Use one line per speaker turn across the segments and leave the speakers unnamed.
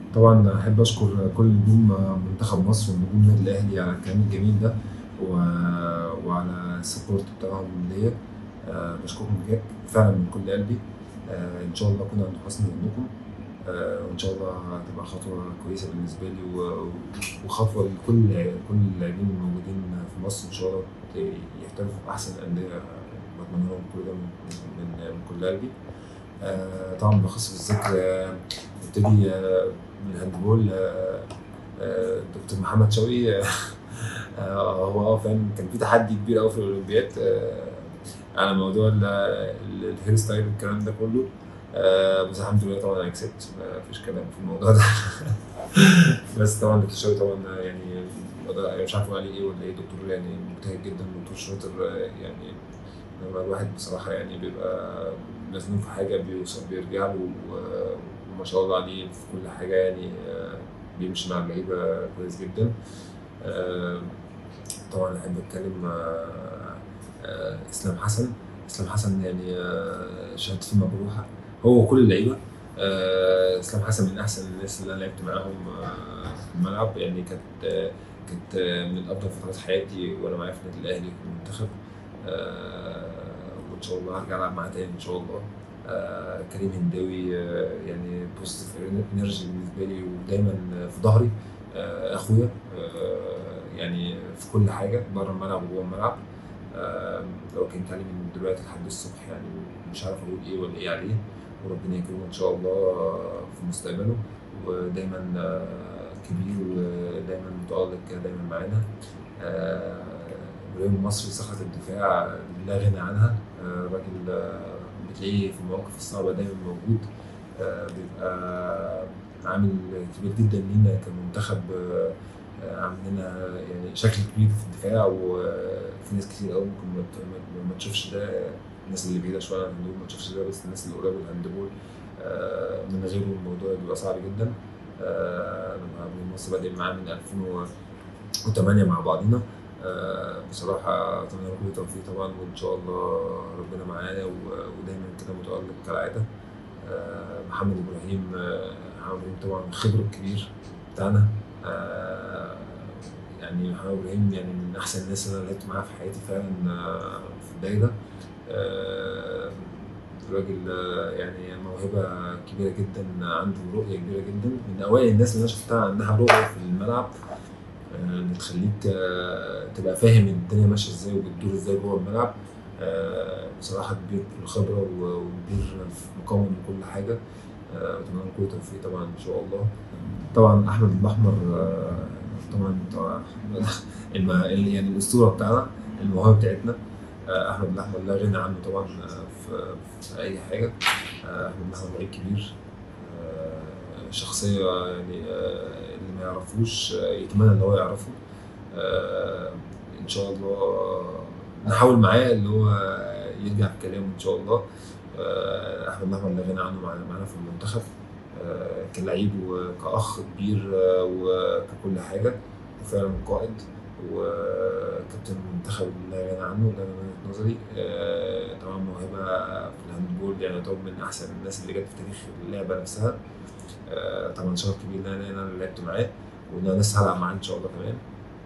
طبعا احب اشكر كل نجوم منتخب مصر ونجوم النادي الاهلي على الكلام الجميل ده و... وعلى السبورت بتاعهم ليا أه بشكركم بجد فعلا من كل قلبي أه ان شاء الله اكون عند حسن ظنكم أه وان شاء الله هتبقى خطوه كويسه بالنسبه لي و... وخطوه لكل كل اللاعبين الموجودين في مصر ان شاء الله يحترفوا في احسن الانديه بتمنى لهم كل ده من, من, من كل قلبي آه طبعا بخص الذكر آه نبتدي آه من الهاندبول آه آه دكتور محمد شوقي آه هو اه فاهم كان في تحدي كبير قوي في الاولمبياد آه على موضوع ال- ال- الهير ستايل والكلام ده كله آه بس الحمد لله طبعا انا كسبت مفيش كلام في الموضوع ده بس طبعا دكتور شوقي طبعا يعني الوضع- مش عارف اقول عليه ايه ولا ايه دكتور يعني مجتهد جدا دكتور شاطر آه، يعني لما الواحد بصراحة يعني بيبقى مزنوق في حاجة بيوصل بيرجع له و- وما شاء الله عليه في كل حاجة يعني آه، بيمشي مع اللعيبة كويس جدا آه، طبعا أحب أتكلم آه، آه، إسلام حسن إسلام حسن يعني آه، شهادتي مجروحة هو وكل اللعيبة آه، إسلام حسن من أحسن الناس اللي أنا لعبت معاهم آه، في الملعب يعني كانت آه، كانت آه، من أفضل فترات حياتي وأنا معاه في النادي الأهلي في المنتخب آه، وان شاء الله هرجع العب معاه تاني ان شاء الله آه، كريم هنداوي آه، يعني بوزيتيف انرجي بالنسبه لي ودايما في ظهري آه، اخويا آه، يعني في كل حاجه بره الملعب وجوه الملعب آه، لو كنت عليه من دلوقتي لحد الصبح يعني مش عارف اقول ايه ولا ايه عليه وربنا يكرمه ان شاء الله في مستقبله ودايما آه، كبير ودايما متألق كده دايما معانا آه، ابراهيم المصري صخرة الدفاع لا غنى عنها آه، راجل آه، بتلاقيه في المواقف الصعبة دايما موجود آه، بيبقى عامل كبير جدا لينا كمنتخب آه، آه، عامل لنا يعني شكل كبير في الدفاع وفي ناس كتير قوي ممكن ما ت- ما- ما تشوفش ده الناس اللي بعيدة شوية عن الهندبول ما تشوفش ده بس الناس اللي قريبة من الهندبول آه، من غيره الموضوع بيبقى صعب جدا آه، لما ابراهيم مصر بادئ معاه من 2008 مع بعضينا آه، بصراحة أتمنى له كل التوفيق طبعا وإن شاء الله ربنا معاه و- ودايما كده متألق كالعادة آه، محمد إبراهيم آه، محمد إبراهيم طبعا الخبرة الكبير بتاعنا آه، يعني محمد إبراهيم يعني من أحسن الناس اللي أنا لعبت معاها في حياتي فعلا آه، في الدايرة آه، راجل آه، يعني موهبة كبيرة جدا عنده رؤية كبيرة جدا من أوائل الناس اللي أنا شفتها عندها رؤية في الملعب آه، اللي تخليك آه، تبقى فاهم الدنيا ماشيه ازاي وبتدور ازاي جوه الملعب آه، بصراحه كبير في الخبره و- وكبير في مقاومه من كل حاجه آه، اتمنى له كل التوفيق طبعا ان شاء الله طبعا احمد الاحمر آه، طبعا طبعا الم- ال- يعني الاسطوره بتاعنا الموهبه بتاعتنا آه، احمد الاحمر لا غنى عنه طبعا آه، في, في اي حاجه آه، احمد الاحمر لعيب كبير آه، شخصيه يعني آه، اللي ما يعرفوش آه، يتمنى ان هو يعرفه آه، ان شاء الله نحاول معاه اللي هو يرجع في كلامه ان شاء الله آه، احمد الاحمر لا غنى عنه معانا معانا في المنتخب آه، كلعيب وكأخ كبير آه، وككل حاجة وفعلا قائد وكابتن المنتخب لا غنى عنه ده من وجهة نظري آه، طبعا موهبة في الهاندبول يعني طبعا من أحسن الناس اللي جت في تاريخ اللعبة نفسها آه، طبعا شرف كبير ان انا إن أنا لعبت معاه وان انا لسه هلعب معاه ان شاء الله كمان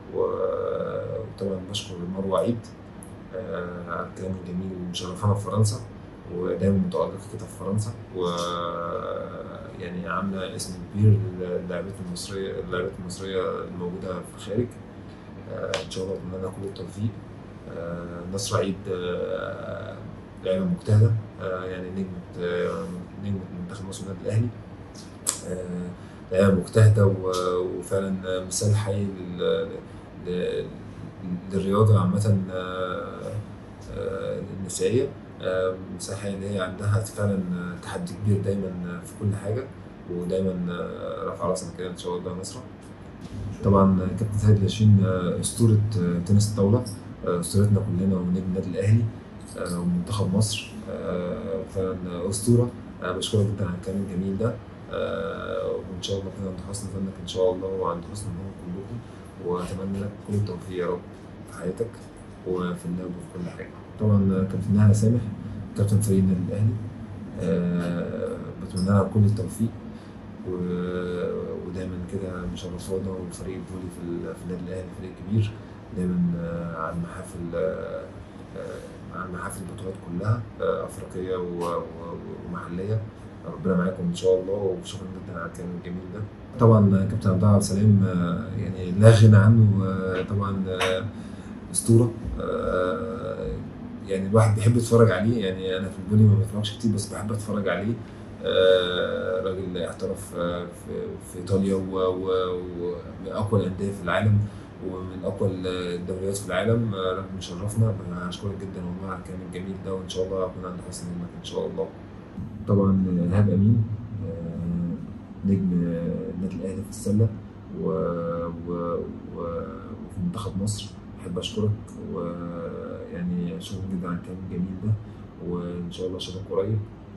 و- وطبعا بشكر مروه عيد آه، على الكلام الجميل اللي مشرفانا في فرنسا ودايما متألقة كده في فرنسا و يعني عاملة اسم كبير للاعبات المصرية اللاعبات المصرية الموجودة في الخارج آه، إن شاء الله أتمنى لها كل التوفيق آه، نصر عيد آه، لاعبة مجتهدة آه، يعني نجمة آه، نجمة منتخب مصر والنادي الأهلي آه، لاعبة مجتهدة و- وفعلا مثال حي لل- ل- للرياضة عامة آه، آه، النسائية آه، مثال حي إن هي عندها فعلا تحدي كبير دايما في كل حاجة ودايما آه، رافعة راسنا كده إن شاء الله نصرة طبعا كابتن سيد لاشين آه، أسطورة آه، تنس الطاولة آه، أسطورتنا كلنا ونجم النادي الأهلي آه، ومنتخب مصر آه، فعلا أسطورة آه، بشكرك جدا على الكلام الجميل ده آه، وإن شاء الله كده عند حسن ظنك إن شاء الله وعند حسن ظنكم كلكم وأتمنى لك كل التوفيق يا رب في حياتك وفي اللعب وفي كل حاجة طبعا كابتن نهى سامح كابتن فريق النادي الأهلي آه، بتمنى لها كل التوفيق و- مشرفانا وفريق الفولي في ال- في النادي الاهلي فريق كبير دايما آه، على المحافل آه، آه، على المحافل البطولات كلها آه، افريقيه و- و- ومحليه ربنا معاكم ان شاء الله وشكرا جدا على الكلام الجميل ده طبعا كابتن عبد الله عبد السلام آه، يعني لا غنى عنه آه، طبعا آه، اسطوره آه، يعني الواحد بيحب يتفرج عليه يعني انا في البولي ما بتفرجش كتير بس بحب اتفرج عليه آه، راجل احترف آه، في, في ايطاليا و- و- ومن اقوى الانديه في العالم ومن اقوى الدوريات في العالم آه، راجل مشرفنا بشكرك جدا والله على الكلام الجميل ده وان شاء الله اكون عند حسن ظنك ان شاء الله طبعا ايهاب امين آه، نجم آه، النادي الاهلي في السله و... و... و... وفي منتخب مصر بحب اشكرك ويعني شكرا جدا على الكلام الجميل ده وان شاء الله اشوفك قريب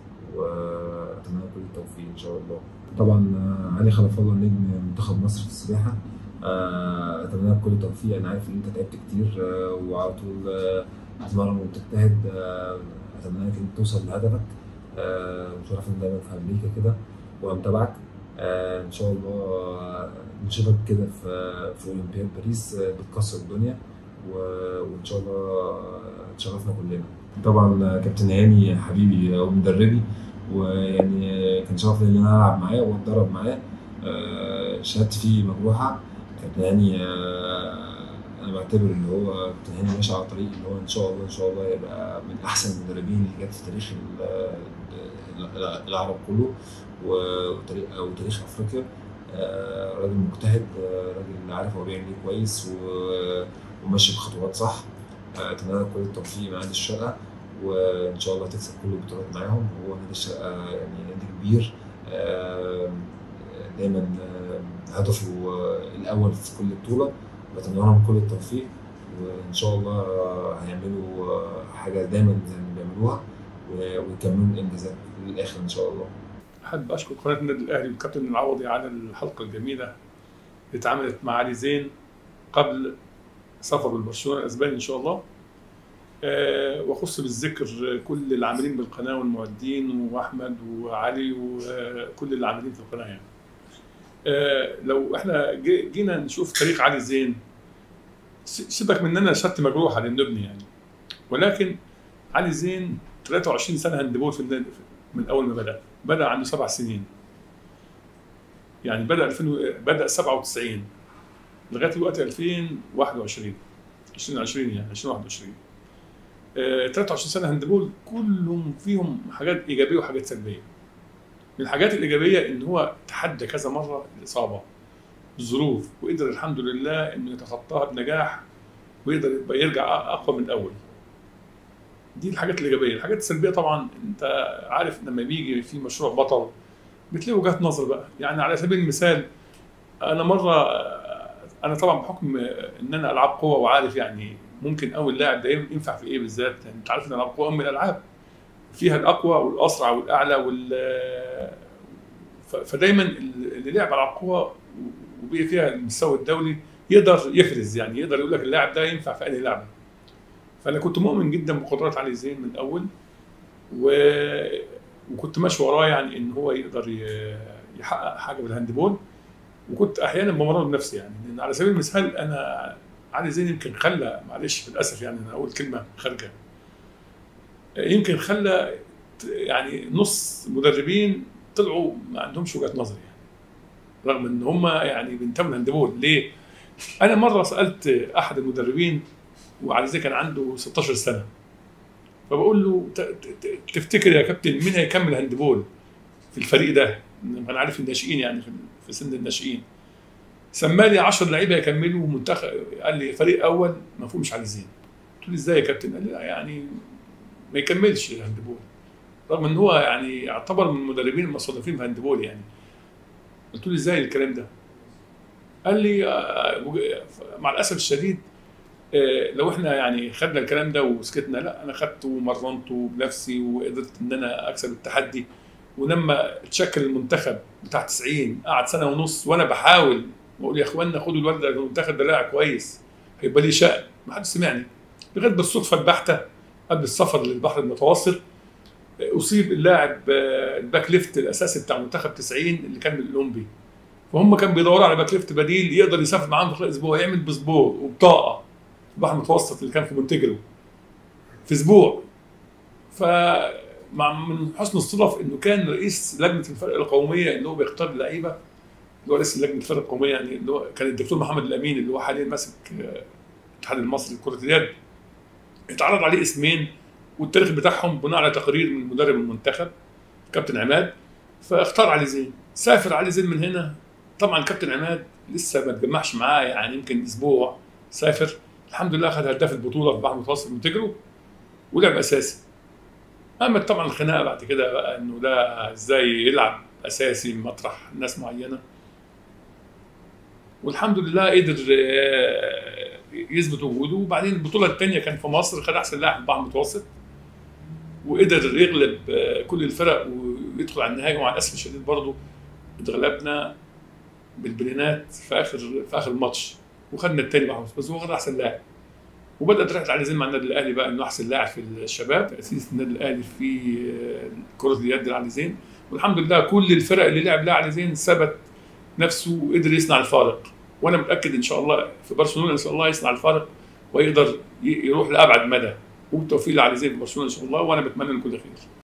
واتمنى لك كل التوفيق ان شاء الله طبعا آه، علي خلف الله نجم منتخب مصر في السباحه آه، اتمنى لك كل التوفيق انا عارف ان انت تعبت كتير آه، وعلى طول آه، بتتمرن وبتجتهد آه، اتمنى لك انك توصل لهدفك آه، مشرفنا دايما في امريكا كده ومتابعك آه، ان شاء الله آه، نشوفك كده في في اولمبياد باريس آه، بتكسر الدنيا و- وان شاء الله آه، تشرفنا كلنا طبعا آه، كابتن هاني حبيبي ومدربي ويعني كان شرف لي ان انا العب معاه واتدرب معاه آه، شهادتي فيه مجروحه كابتن هاني آه، انا بعتبر ان هو كابتن هاني ماشي على طريق اللي هو ان شاء الله ان شاء الله يبقى من احسن المدربين اللي جت في تاريخ ال- ال- العرب كله وتاريخ وتاريخ افريقيا آه، راجل مجتهد آه، راجل عارف هو بيعمل ايه كويس و- وماشي بخطوات صح آه، اتمنى لك كل التوفيق مع نادي الشرقه وان شاء الله تكسب كل البطولات معاهم هو نادي الشرقه يعني نادي كبير آه، دايما آه، هدفه آه، الاول في كل بطوله بتمنى لهم كل التوفيق وان شاء الله آه، هيعملوا آه، حاجه دايما زي ما بيعملوها و- ويكملوا الانجازات للاخر ان شاء الله
احب اشكر قناه النادي الاهلي والكابتن العوضي على الحلقه الجميله اللي اتعملت مع علي زين قبل سفره لبرشلونه الاسباني ان شاء الله آه، واخص بالذكر كل العاملين بالقناه والمعدين واحمد وعلي وكل العاملين في القناه يعني آه، لو احنا جي- جينا نشوف تاريخ علي زين س- سيبك من ان انا شهادتي مجروحه للنبني يعني ولكن علي زين 23 سنه هاندبول في النادي من اول ما بدا بدا عنده سبع سنين يعني بدا 2000 و- بدا 97 لغايه دلوقتي 2021 2020 يعني 2021 آه، 23 سنه هاندبول كلهم فيهم حاجات ايجابيه وحاجات سلبيه من الحاجات الايجابيه ان هو تحدى كذا مره الاصابه الظروف وقدر الحمد لله انه يتخطاها بنجاح ويقدر يبقى يرجع اقوى من الاول دي الحاجات الايجابيه الحاجات السلبيه طبعا انت عارف لما بيجي في مشروع بطل بتلاقي وجهات نظر بقى يعني على سبيل المثال انا مره انا طبعا بحكم ان انا العاب قوه وعارف يعني ممكن اول لاعب ده ينفع في ايه بالذات يعني انت عارف ان العاب قوه ام الالعاب فيها الاقوى والاسرع والاعلى وال ف- فدايما اللي لعب العاب قوه وبقي فيها المستوى الدولي يقدر يفرز يعني يقدر يقول لك اللاعب ده ينفع في اي لعبه فانا كنت مؤمن جدا بقدرات علي زين من الاول و... وكنت ماشي وراه يعني ان هو يقدر ي- يحقق حاجه بالهاندبول وكنت احيانا بمرن بنفسي يعني لان على سبيل المثال انا علي زين يمكن خلى معلش للاسف يعني انا اقول كلمه خارجه يمكن خلى ت- يعني نص مدربين طلعوا ما عندهمش وجهه نظر يعني رغم ان هم يعني بينتموا للهاندبول ليه؟ انا مره سالت احد المدربين وعلي زين كان عنده 16 سنه فبقول له ت- ت- تفتكر يا كابتن مين هيكمل هاندبول في الفريق ده؟ انا عارف الناشئين يعني في- في سن الناشئين سمالي 10 لعيبه يكملوا منتخب قال لي فريق اول ما فيهمش علي زين قلت له ازاي يا كابتن؟ قال لي لا يعني ما يكملش الهاندبول رغم ان هو يعني يعتبر من المدربين المصنفين في الهاندبول يعني قلت له ازاي الكلام ده؟ قال لي آه، مع الاسف الشديد آه، لو احنا يعني خدنا الكلام ده وسكتنا لا انا خدته ومرنته بنفسي وقدرت ان انا اكسب التحدي ولما اتشكل المنتخب بتاع 90 قعد سنه ونص وانا بحاول بقول يا اخوانا خدوا الولد ده المنتخب ده لاعب كويس هيبقى ليه شأن ما حدش سمعني لغايه بالصدفه البحته قبل السفر للبحر المتوسط آه، اصيب اللاعب آه، الباك ليفت الاساسي بتاع منتخب 90 اللي كان من الاولمبي فهم كان بيدوروا على باك ليفت بديل يقدر يسافر معاهم في خلال اسبوع يعمل باسبور وبطاقه البحر المتوسط اللي كان في مونتجرو في اسبوع فمع من حسن الصدف انه كان رئيس لجنه الفرق القوميه اللي هو بيختار اللعيبه اللي هو رئيس لجنه الفرق القوميه يعني اللي هو كان الدكتور محمد الامين اللي هو حاليا ماسك آه، الاتحاد المصري لكره اليد اتعرض عليه اسمين والتاريخ بتاعهم بناء على تقرير من مدرب المنتخب كابتن عماد فاختار علي زين سافر علي زين من هنا طبعا كابتن عماد لسه ما تجمعش معاه يعني يمكن اسبوع سافر الحمد لله اخذ هداف البطوله في بحر متوسط مونتجرو ولعب اساسي قامت طبعا الخناقه بعد كده بقى انه ده ازاي يلعب اساسي مطرح ناس معينه والحمد لله قدر آه، يثبت وجوده وبعدين البطوله الثانيه كان في مصر خد احسن لاعب في البحر المتوسط وقدر يغلب آه، كل الفرق ويدخل على النهائي ومع الاسف الشديد برضه اتغلبنا بالبلينات في اخر في اخر الماتش وخدنا الثاني بحر المتوسط بس هو خد احسن لاعب وبدات رحله علي زين مع النادي الاهلي بقى انه احسن لاعب في الشباب تاسيس النادي الاهلي في آه، كره اليد لعلي زين والحمد لله كل الفرق اللي لعب لها علي زين ثبت نفسه وقدر يصنع الفارق وانا متاكد ان شاء الله في برشلونه ان شاء الله يصنع الفارق ويقدر ي- يروح لابعد مدى وبالتوفيق لعلي زين في برشلونه ان شاء الله وانا بتمنى له كل خير